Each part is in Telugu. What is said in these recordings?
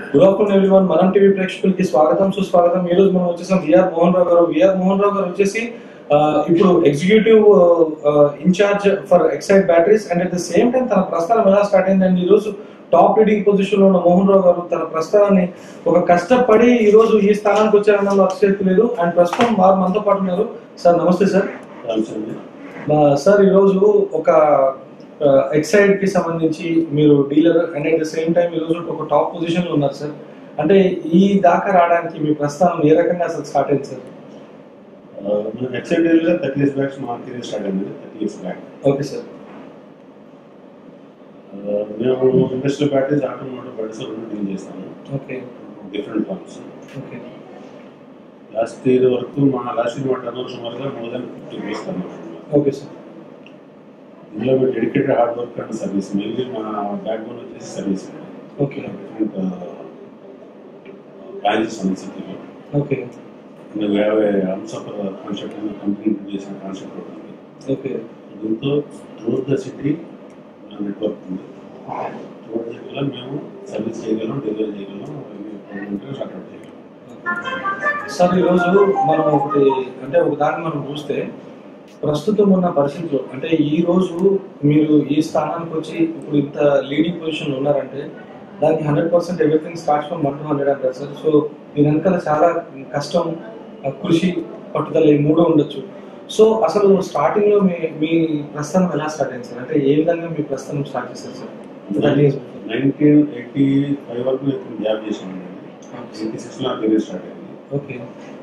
గుడ్ ఆఫ్టర్నూన్ ఎవ్రీవన్ మనం టీవీ ప్రేక్షకులకి స్వాగతం సుస్వాగతం ఈ రోజు మనం వచ్చేసాం విఆర్ మోహన్ రావు గారు విఆర్ మోహన్ రావు గారు వచ్చేసి ఆ, ఇప్పుడు executive incharge for Exide batteries and at the same time తన ప్రస్థానం ఎలా స్టార్ట్ అయిందండి ఈ రోజు టాప్ లీడింగ్ పొజిషన్ లో ఉన్న మోహన్ రావు గారు తన ప్రస్థానాన్ని ఒక కష్టపడి ఈ రోజు ఈ స్థానానికి వచ్చారన్న అతిశక్తి లేదు అండ్ ప్రస్తుతం వారు మనతో పాటు ఉన్నారు సార్ నమస్తే సార్ ఆ, సార్ ఈరోజు ఒక ఎక్సైడ్ కి సంబంధించి మీరు dealer and at the same time ఈరోజు ఒక టాప్ పొజిషన్ లో ఉన్నారు సార్ అంటే ఈ దాకా రావడానికి మీ ప్రస్థానం ఏ రకంగా అసలు స్టార్ట్ అయింది సార్ మనకి ఎక్సైడ్ ఏరియాలో థర్టీ ఇయర్స్ బ్యాక్ మా కెరీర్ స్టార్ట్ అయింది thirty years back okay sir మేము ఇండస్ట్రియల్ బ్యాటరీస్ ఆటోమోటివ్ బ్యాటరీస్ రెండు డీల్ చేస్తాము okay different forms okay last year వరకు మా లాస్ట్ ఇయర్ మా టర్న్ సుమారుగా మోర్ దాన్ ఫిఫ్టీ ఇస్తాము ఓకే సార్ ఇందులో మేము dedicated hard work and service mainly మన బ్యాక్ బోన్ వచ్చేసి సర్వీస్ ఓకే డిఫరెంట్ బ్రాంచెస్ ఉంది సిటీలో ఓకే మేము యాభై అంశపర కాన్సెప్ట్ కంపెనీ ఇంట్రడ్యూస్ చేసిన కాన్సెప్ట్ ఉంటుంది ఓకే దీంతో త్రూట్ ద సిటీ నెట్వర్క్ ఉంది త్రూట్ ద సిటీలో మేము సర్వీస్ చేయగలం డెలివరీ చేయగలం షార్ట్అవుట్ చేయగలం సార్ ఈరోజు మనం ఒకటి అంటే ఒక దాన్ని మనం చూస్తే ప్రస్తుతం ఉన్న పరిస్థితిలో అంటే ఈ రోజు మీరు ఈ స్థానానికి వచ్చి ఇప్పుడు ఇంత లీడింగ్ పొజిషన్ ఉన్నారంటే దానికి hundred percent everything starts from one to hundred అంటారు సార్ సో దీని వెనకాల చాలా కష్టం ఆ కృషి పట్టుదల ఈ మూడు ఉండొచ్చు సో అసలు స్టార్టింగ్ లో మీ మీ ప్రస్థానం ఎలా స్టార్ట్ అయింది సార్ అంటే ఏ విధంగా మీ ప్రస్థానం స్టార్ట్ చేశారు sir thirty years nineteen eighty five వరకు నేను జాబ్ చేశాను ఎయిటీ సిక్స్లో నా కెరీర్ స్టార్ట్ అయింది okay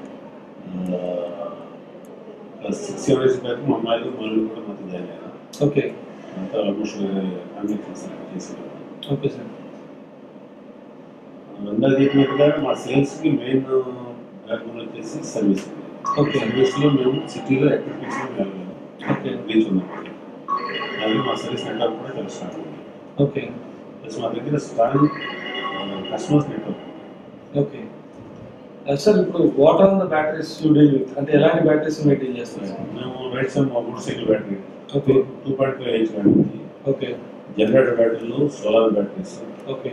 six seven years back మా అమ్మాయిలు మళ్ళీ కూడా మాతో జాయిన్ అయ్యాను ఓకే అంతా ఆల్మోస్ట్ కన్వెన్షన్స్ చేసేవాళ్ళు ఓకే సార్ అందరు చెప్పినట్టుగా మా సేల్స్కి మెయిన్ బ్యాక్గ్రౌండ్ వచ్చేసి సర్వీస్ Okay. సర్వీస్లో మేము సిటీలో యాక్టివిటీస్లో వెళ్ళగలం ఓకే రీచ్ ఉన్నాం అలాగే మా సర్వీస్ నెట్వర్క్ కూడా చాలా స్ట్రాంగ్ ఉంది ఓకే ప్లస్ మా దగ్గర strong customers network okay sir ఇప్పుడు what are the batteries you deal with అంటే ఎలాంటి బ్యాటరీస్ మీరు డీల్ చేస్తారు సార్ మేము రైట్ సైడ్ మా motorcycle battery okay two point five H battery okay generator బ్యాటరీలు solar batteries okay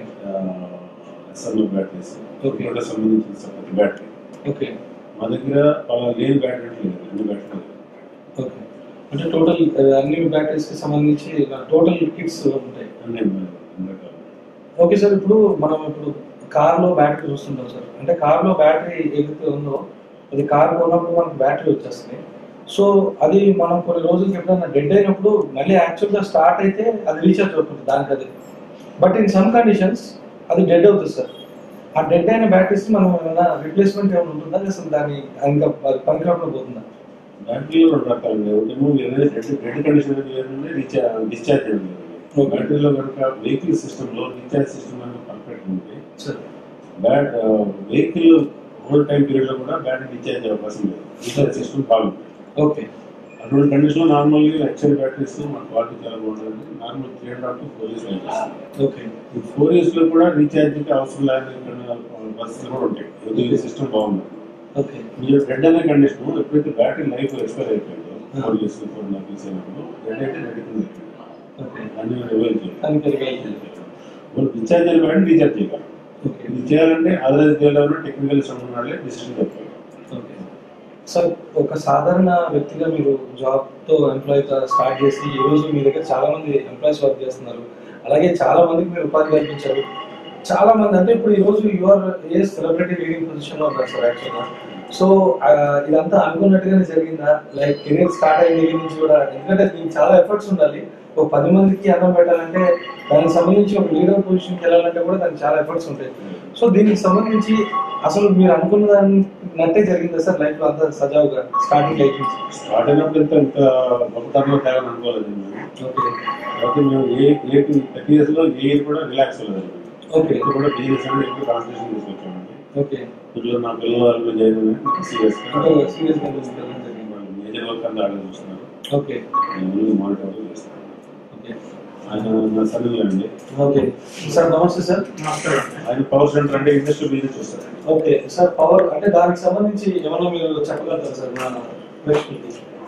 SMF batteries Okay. Computer సంబంధించిన ప్రతి బ్యాటరీ ఓకే మా దగ్గర వాళ్ళ లేని బ్యాటరీ లేదు రెండు బ్యాటరీ ఓకే అంటే టోటల్ అన్ని బ్యాటరీస్ కి సంబంధించి టోటల్ కిట్స్ ఉంటాయి అన్నీ రెండు రకాలు ఓకే సార్ ఇప్పుడు మనం ఇప్పుడు కార్ లో బ్యాటరీ చూస్తుంటాం సార్ అంటే కార్ లో బ్యాటరీ ఏదైతే ఉందో అది కార్ కొన్నప్పుడు మనకు బ్యాటరీ వచ్చేస్తుంది సో అది మనం కొన్ని రోజులకి ఎప్పుడైనా డెడ్ అయినప్పుడు మళ్ళీ యాక్చువల్గా స్టార్ట్ అయితే అది రీఛార్జ్ అవుతుంది దానికి అది బట్ ఇన్ సమ్ కండిషన్స్ అది డెడ్ అవుతుంది సార్ ఆ డెడ్ అయిన బ్యాటరీస్ మనం ఏమైనా రిప్లేస్మెంట్ ఏమైనా ఉంటుందా లేదా అసలు దాన్ని ఇంకా అది పనికిరాకుండా పోతుందా బ్యాటరీలో రెండు రకాలు ఉన్నాయి ఒకటేమో ఏదైనా డెడ్ డెడ్ కండిషన్ అనేది వేరే రీఛార్జ్ డిశ్చార్జ్ అనేది వేరే. Okay. బ్యాటరీలో కనుక వెహికల్ సిస్టంలో రీఛార్జ్ సిస్టమ్ అనేది పర్ఫెక్ట్ ఉంటే సార్ బ్యాట్ వెహికల్ హోల్ టైం పీరియడ్లో కూడా బ్యాటరీ డిశ్చార్జ్ అయ్యే అవకాశం లేదు రీఛార్జ్ సిస్టమ్ బాగుంటుంది ఓకే అటువంటి కండిషన్లో నార్మల్గా ఎక్సెల్ బ్యాటరీస్ మన క్వాలిటీ చాలా బాగుంటుంది normal three and half to four years వెళ్తుంది ఓకే ఈ ఫోర్ ఇయర్స్లో కూడా రీఛార్జ్కి అవసరం లేని బస్సులు కూడా ఉంటాయి ఏదో సిస్టమ్ బాగుంది ఓకే మీరు రెడ్ అనే కండిషన్ ఎప్పుడైతే బ్యాటరీ లైఫ్ ఎక్స్పైర్ అయిపోయిందో four years four and half years అయినప్పుడు రెడ్ అయితే రెడ్ కింద ఓకే దాన్ని రివైల్ చేయాలి దానికి పెరిగాయి వాళ్ళు రీఛార్జ్ అయిన బ్యాటరీ రీఛార్జ్ చేయాలి ఓకే ఇది చేయాలంటే అదర్ చేయాలన్నా టెక్నికల్ సంబంధం వాళ్ళే డిసిషన్ చెప్పాలి ఓకే సార్ ఒక సాధారణ వ్యక్తిగా మీరు జాబ్ తో ఎంప్లాయ్ స్టార్ట్ చేసి ఈ రోజు మీ దగ్గర చాలా మంది ఎంప్లాయీస్ వర్క్ చేస్తున్నారు అలాగే చాలా మందికి మీరు ఉపాధి కల్పించారు చాలా మంది అంటే ఇప్పుడు ఈ రోజు your a celebrity leading position లో ఉన్నారు సార్ యాక్చువల్గా సో ఇదంతా అనుకున్నట్టుగానే జరిగిందా లైక్ కెరీర్ స్టార్ట్ అయిన దగ్గర నుంచి కూడా ఎందుకంటే దీనికి చాలా ఎఫర్ట్స్ ఉండాలి ఒక పది మందికి అన్నం పెట్టాలంటే దానికి సంబంధించి ఒక లీడర్ పొజిషన్కి వెళ్ళాలంటే కూడా దానికి చాలా ఎఫర్ట్స్ ఉంటాయి సో దీనికి సంబంధించి అసలు మీరు అనుకున్న దాన్నట్టే జరిగిందా సార్ లైఫ్ లో అంతా సజావుగా స్టార్టింగ్ లైఫ్ నుంచి స్టార్ట్ అయినప్పుడు ఇంత ఇంత గొప్పతనంలో తేలని అనుకోలేదు మేము ఓకే కాబట్టి మేము ఏ ఏ థర్టీ ఇయర్స్లో ఏ ఇయర్ కూడా రిలాక్స్ అవ్వలేదు ఓకే ఇది కూడా బిజినెస్ అనేది ఎక్కువ కాన్సన్ట్రేషన్ తీసుకొచ్చామండి ఓకే ఇప్పుడు నా పిల్లలు జాయిన్ సీరియస్ అంటే సీరియస్ గా తీసుకెళ్ళడం జరిగింది మేజర్ వర్క్ అంతా ఆర్డర్ చూస్తున్నారు ఓకే నేను మానిటర్ చేస్తాను ఓకే ఆయన నా సర్వీలు అండి ఓకే సార్ నమస్తే సార్ ఆయన పవర్ సెంటర్ అంటే ఇండస్ట్రియల్ బిజినెస్ చూస్తారు ఓకే సార్ పవర్ అంటే దానికి సంబంధించి ఏమన్నా మీరు చెప్పగలుగుతారు సార్ మన ప్రేక్షకులకి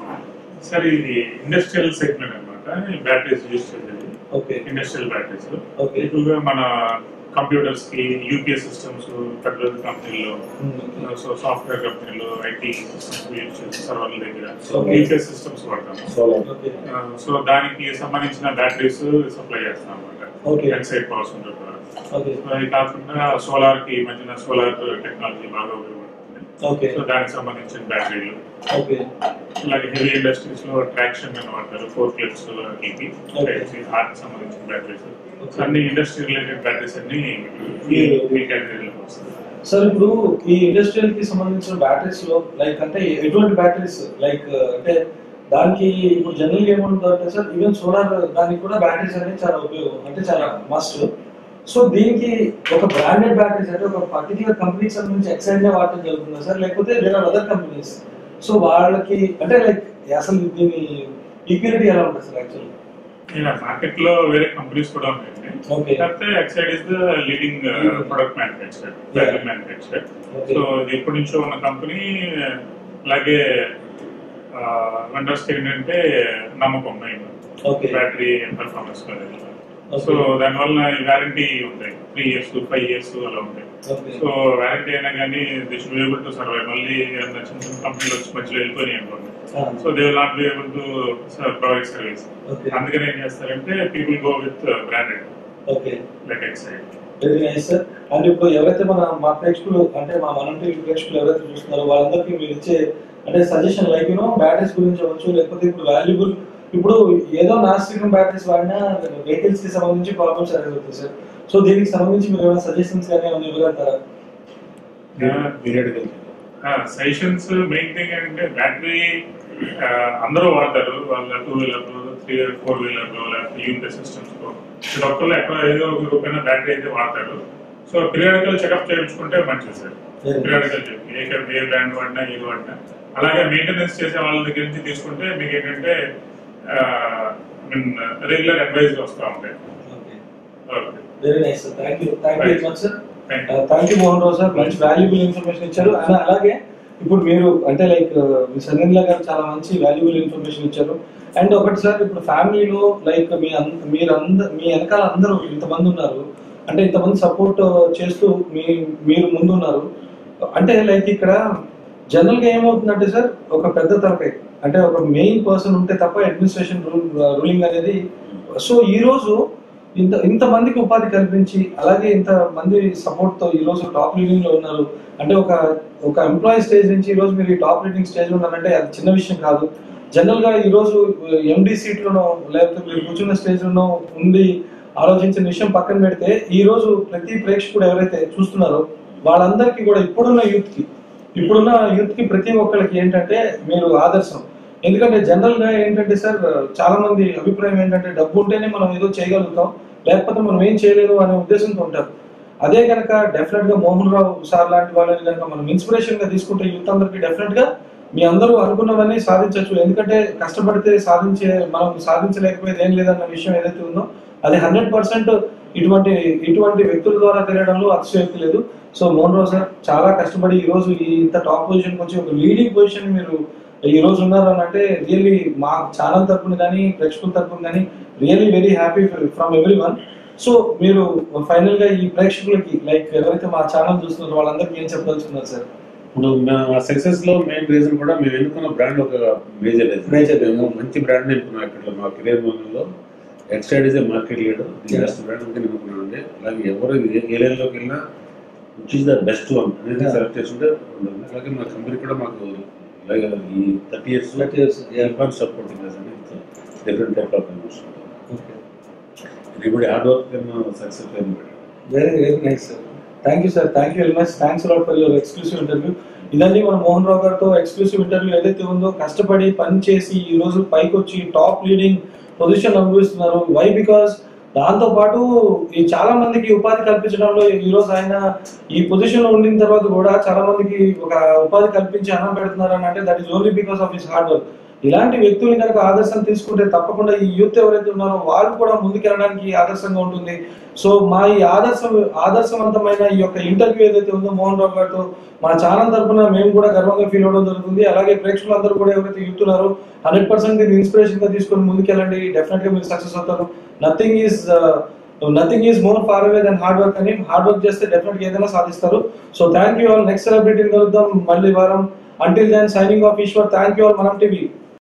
సార్ ఇది ఇండస్ట్రియల్ సెగ్మెంట్ అనమాట బ్యాటరీస్ యూజ్ చేసేది ఓకే ఇండస్ట్రియల్ బ్యాటరీస్ ఓకే ఎక్కువగా మన కంప్యూటర్స్ కి యూపీఎస్ సిస్టమ్స్ పెద్ద పెద్ద కంపెనీల్లో సో సాఫ్ట్వేర్ కంపెనీలు ఐటీ సిస్టమ్స్ యూజ్ చేసి సర్వర్ల దగ్గర Okay. యూపీఎస్ సిస్టమ్స్ వాడతాము సోలార్ ఓకే సో దానికి సంబంధించిన బ్యాటరీస్ సప్లై చేస్తాం Okay. అనమాట ఎక్సైడ్ పవర్ సెంటర్ ద్వారా ఓకే సో అది కాకుండా సోలార్ కి ఈ మధ్యన సోలార్ టెక్నాలజీ బాగా ఉపయోగపడుతుంది ఓకే సో దానికి సంబంధించిన బ్యాటరీలు ఓకే అలాగే హెవీ ఇండస్ట్రీస్ లో ట్రాక్షన్ అని వాడతారు ఫోర్ క్లిప్స్ కి Okay. హార్ట్ సంబంధించిన బ్యాటరీస్ Okay. అన్ని ఇండస్ట్రీ రిలేటెడ్ బ్యాటరీస్ అన్ని ఈ ఈ కేటగిరీలో వస్తాయి సార్ ఇప్పుడు ఈ ఇండస్ట్రియల్ కి సంబంధించిన బ్యాటరీస్ లో లైక్ అంటే ఎటువంటి బ్యాటరీస్ లైక్ అంటే దానికి ఇప్పుడు జనరల్ ఏముంటుందంటే సార్ ఈవెన్ సోలార్ దానికి కూడా బ్యాటరీస్ అనేది చాలా ఉపయోగం అంటే చాలా మస్ట్ సో దీనికి ఒక బ్రాండెడ్ బ్యాటరీస్ అంటే ఒక పర్టికులర్ కంపెనీకి సంబంధించి ఎక్సైడ్ గా వాడటం జరుగుతుందా సార్ లేకపోతే వేరే అదర్ కంపెనీస్ సో వాళ్ళకి అంటే లైక్ అసలు దీని ఈక్విలిటీ ఎలా ఉంటుంది సార్ యాక్చువల్లీ ఇలా మార్కెట్ లో వేరే కంపెనీస్ కూడా ఉన్నాయండి Okay. కాకపోతే Exide is the leading product manufacture battery manufacture Okay. So ఇది ఎప్పటి నుంచో ఉన్న కంపెనీ అలాగే వెండర్స్ ఏంటంటే నమ్మకం మెయిన్ Okay. బ్యాటరీ పెర్ఫార్మెన్స్ మీద Okay. సో దానివల్ల వ్యారంటీ ఉంటాయి త్రీ ఇయర్స్ ఫైవ్ ఇయర్స్ అలా ఉంటాయి Okay. సో వ్యారంటీ అయినా కానీ this will able to survive మళ్ళీ ఏదైనా చిన్న చిన్న కంపెనీలు వచ్చి మధ్యలో వెళ్ళిపోయినాయి అనుకోండి Ah. So they will not be able to provide service Okay. అందుకని ఏం చేస్తారంటే people go with branded okay like Exide very nice sir and ఇప్పుడు ఎవరైతే మన మా ప్రేక్షకులు అంటే మా మనం టీవీ ప్రేక్షకులు ఎవరైతే చూస్తున్నారో వాళ్ళందరికీ మీరు ఇచ్చే అంటే సజెషన్ లైక్ యూనో బ్యాటరీస్ గురించి అవ్వచ్చు లేకపోతే ఇప్పుడు వాల్యుబుల్ ఇప్పుడు ఏదో నాస్టికం బ్యాటరీస్ వాడినా వెహికల్స్ కి సంబంధించి ప్రాబ్లమ్స్ అనేది అవుతాయి సార్ సో దీనికి సంబంధించి మీరు ఏమైనా సజెషన్స్ కానీ ఏమైనా ఇవ్వగలుగుతారా పీరియడ్ సజెషన్స్ మెయిన్ థింగ్ ఏంటంటే బ్యాటరీ అందరూ వాడతారు వాళ్ళ two wheeler three four wheeler లేకపోతే యూనిట్ సిస్టమ్స్ ప్రతి ఒక్కళ్ళు ఎక్కడ ఏదో ఒక రూపాయన బ్యాటరీ అయితే వాడతారు సో పీరియాడికల్ చెకప్ చేయించుకుంటే మంచిది సార్ Yes. పీరియాడికల్ చెక్ ఏ కం- ఏ బ్రాండ్ వాడినా ఏది వాడినా అలాగే మెయింటెనెన్స్ చేసే వాళ్ళ దగ్గర నుంచి తీసుకుంటే మీకు ఏంటంటే రెగ్యులర్ అడ్వైజ్ వస్తూ ఉంటాయి okay very nice sir thank you thank you very much sir Thank thank you Mohan Rao sir మంచి వాల్యుబుల్ ఇన్ఫర్మేషన్ ఇచ్చారు అండ్ అలాగే ఇప్పుడు మీరు అంటే లైక్ మీ సంగంలా గారు చాలా మంచి వాల్యుబుల్ ఇన్ఫర్మేషన్ ఇచ్చారు అండ్ ఒకటి సార్ ఇప్పుడు ఫ్యామిలీలో లైక్ మీ అంద- మీరు అంద మీ వెనకాల అందరూ ఇంతమంది ఉన్నారు అంటే ఇంతమంది సపోర్ట్ చేస్తూ మీ మీరు ముందు ఉన్నారు అంటే లైక్ ఇక్కడ జనరల్ గా ఏమవుతుందంటే సార్ ఒక పెద్ద తలకాయ అంటే ఒక మెయిన్ పర్సన్ ఉంటే తప్ప అడ్మినిస్ట్రేషన్ రూలింగ్ అనేది సో ఈ రోజు ఇంత ఇంత మందికి ఉపాధి కల్పించి అలాగే ఇంత మంది సపోర్ట్ తో ఈ రోజు టాప్ లీడింగ్ లో ఉన్నారు అంటే ఒక ఒక ఎంప్లాయీ స్టేజ్ నుంచి ఈ రోజు మీరు ఈ టాప్ లీడింగ్ స్టేజ్ లో ఉన్నారంటే అది చిన్న విషయం కాదు జనరల్ గా ఈ రోజు ఎండి సీట్ లోనో లేకపోతే మీరు కూర్చున్న స్టేజ్ లోనో ఉండి ఆలోచించిన విషయం పక్కన పెడితే ఈ రోజు ప్రతి ప్రేక్షకుడు ఎవరైతే చూస్తున్నారో వాళ్ళందరికీ కూడా ఇప్పుడున్న యూత్ కి ఇప్పుడున్న యూత్ కి ప్రతి ఒక్కరికి ఏంటంటే మీరు ఆదర్శం ఎందుకంటే జనరల్ గా ఏంటంటే సార్ చాలా మంది అభిప్రాయం ఏంటంటే డబ్బు ఉంటేనే మనం ఏదో చేయగలుగుతాం లేకపోతే మనం ఏం చేయలేదు అనే ఉద్దేశంతో ఉంటారు అదే కనుక డెఫినెట్ గా మోహన్ రావు సార్ లాంటి వాళ్ళని కనుక మనం ఇన్స్పిరేషన్ గా తీసుకుంటే యూత్ అందరికి డెఫినెట్ గా మీ అందరూ అనుకున్నవన్నీ సాధించవచ్చు ఎందుకంటే కష్టపడితే సాధించే మనం సాధించలేకపోయేది ఏం లేదన్న విషయం ఏదైతే ఉందో అది హండ్రెడ్ పర్సెంట్ ఇటువంటి ఇటువంటి వ్యక్తుల ద్వారా తెలియడంలో అతిశయోక్తి లేదు సో మోహన్ రావు సార్ చాలా కష్టపడి ఈ రోజు ఈ ఇంత టాప్ పొజిషన్ వచ్చి ఒక లీడింగ్ పొజిషన్ మీరు ఈ రోజు ఉన్నారు అని అంటే రియల్లీ మా ఛానల్ తరపున కానీ ప్రేక్షకుల తరపున కానీ really very happy from everyone so మీరు ఫైనల్ గా ఈ ప్రేక్షకులకి లైక్ ఎవరైతే మా ఛానల్ చూస్తున్నారో వాళ్ళందరికీ ఏం చెప్పదలుచుకున్నారు సార్ ఇప్పుడు మా సక్సెస్ లో మెయిన్ రీజన్ కూడా మేము ఎన్నుకున్న బ్రాండ్ ఒక మేజర్ Major. మేము మంచి బ్రాండ్ ఎన్నుకున్నాం ఇక్కడ మా కెరీర్ మూమెంట్లో Exide is a market leader the Yeah. Best brand అంటే ఎన్నుకున్నాం అండి అలాగే ఎవరు ఏ- ఏ లైన్లోకి వెళ్ళినా which is the best one అనేది Yeah. సెలెక్ట్ చేసుకుంటే ఉంటుంది అలాగే మా కంపెనీ కూడా మాకు ఇలాగే ఈ thirty years Thirty years, yeah. Supporting అండి different type of everybody hard work success అయింది very very nice sir thank you sir thank you very much thanks lot for your exclusive interview ఇదండి మన మోహన్ రావు గారితో ఎక్స్క్లూసివ్ ఇంటర్వ్యూ ఏదైతే ఉందో కష్టపడి పని చేసి ఈ రోజు పైకి వచ్చి టాప్ లీడింగ్ పొజిషన్ అనుభవిస్తున్నారు వై బికాస్ దాంతో పాటు ఈ చాలా మందికి ఉపాధి కల్పించడంలో ఈ రోజు ఆయన ఈ పొజిషన్ లో ఉండిన తర్వాత కూడా చాలా మందికి ఒక ఉపాధి కల్పించి అన్నం పెడుతున్నారు అని అంటే that is only because of his hard work ఇలాంటి వ్యక్తుల్ని కనుక ఆదర్శం తీసుకుంటే తప్పకుండా ఈ యూత్ ఎవరైతే ఉన్నారో వాళ్ళు కూడా ముందుకెళ్ళడానికి ఆదర్శంగా ఉంటుంది సో మా ఈ ఆదర్శం ఆదర్శవంతమైన ఈ యొక్క ఇంటర్వ్యూ ఏదైతే ఉందో మోహన్ రావు గారితో మా ఛానల్ తరపున మేము కూడా గర్వంగా ఫీల్ అవ్వడం జరుగుతుంది అలాగే ప్రేక్షకులందరూ కూడా ఎవరైతే యూత్ ఉన్నారో హండ్రెడ్ పర్సెంట్ దీన్ని ఇన్స్పిరేషన్ గా తీసుకొని ముందుకెళ్ళండి డెఫినెట్ గా మీరు సక్సెస్ అవుతారు nothing is nothing is more far away than hard work అని హార్డ్ వర్క్ చేస్తే డెఫినెట్ ఏదైనా సాధిస్తారు so thank you all next సెలబ్రిటీని కలుద్దాం మళ్ళీ వారం until then signing off Eshwar thank you all మనం టీవీ